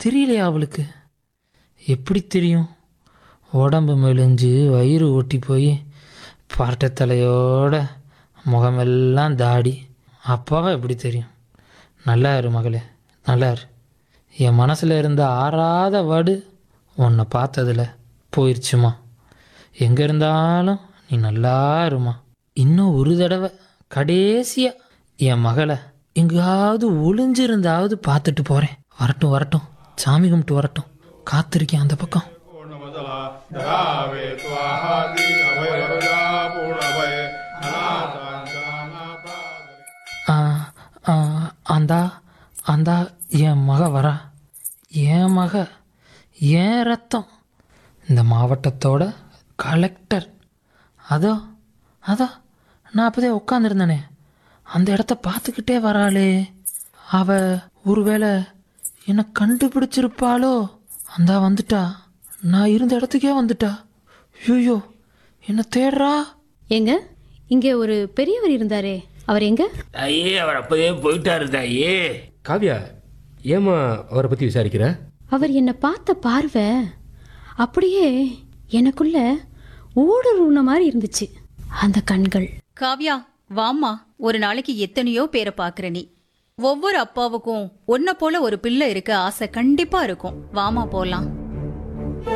தெரியலையா அவளுக்கு எப்படி தெரியும் உடம்பு மெலிஞ்சு வயிறு ஒட்டி போய் பரட்டை தலையோட முகமெல்லாம் தாடி அப்பாவை எப்படி தெரியும் நல்லா இரு மகளே நல்லா இரு என் மனசில் இருந்த ஆறாத வடு உன்னை பார்த்ததில் போயிடுச்சுமா எங்கே இருந்தாலும் நீ நல்லா இருமா இன்னும் ஒரு தடவை கடைசியாக என் மகளை எங்கேயாவது ஒளிஞ்சிருந்தாவது பார்த்துட்டு போகிறேன் வரட்டும் வரட்டும் சாமி கும்பிட்டு வரட்டும் காத்திருக்கேன் அந்த பக்கம் पूर्णमदला धरावे स्वाहादि अभयवरदा पूर्णभय अनाथान्तानापादरे ஆ, ஆ, அந்தா அந்தா என் மக வரா என் மக என் ரத்தம் இந்த மாவட்டத்தோட கலெக்டர் அதோ அதோ நான் அப்போதே உட்காந்துருந்தேனே அந்த இடத்த பார்த்துக்கிட்டே வராளே அவ ஒருவேளை என்னை கண்டுபிடிச்சிருப்பாளோ அந்தா வந்துட்டா நான் இருந்த இடத்துக்கே வந்துட்டா ஐயோ என்னை தேடுறா ஏங்க இங்கே ஒரு பெரியவர் இருந்தாரே அவர் எங்க தாயே அவர் அப்போதே போயிட்டாரு தாயே காவ்யா ஏம்மா அவரை பற்றி விசாரிக்கிற அவர் என்னை பார்த்த பார்வை அப்படியே எனக்குள்ள ஊடுருவின மாதிரி இருந்துச்சு அந்த கண்கள் காவ்யா வாம்மா ஒரு நாளைக்கு எத்தனையோ பேரை பாக்குற நீ ஒவ்வொரு அப்பாவுக்கும் உன்னை போல ஒரு பிள்ளை இருக்க ஆசை கண்டிப்பா இருக்கும் வாமா போலாம்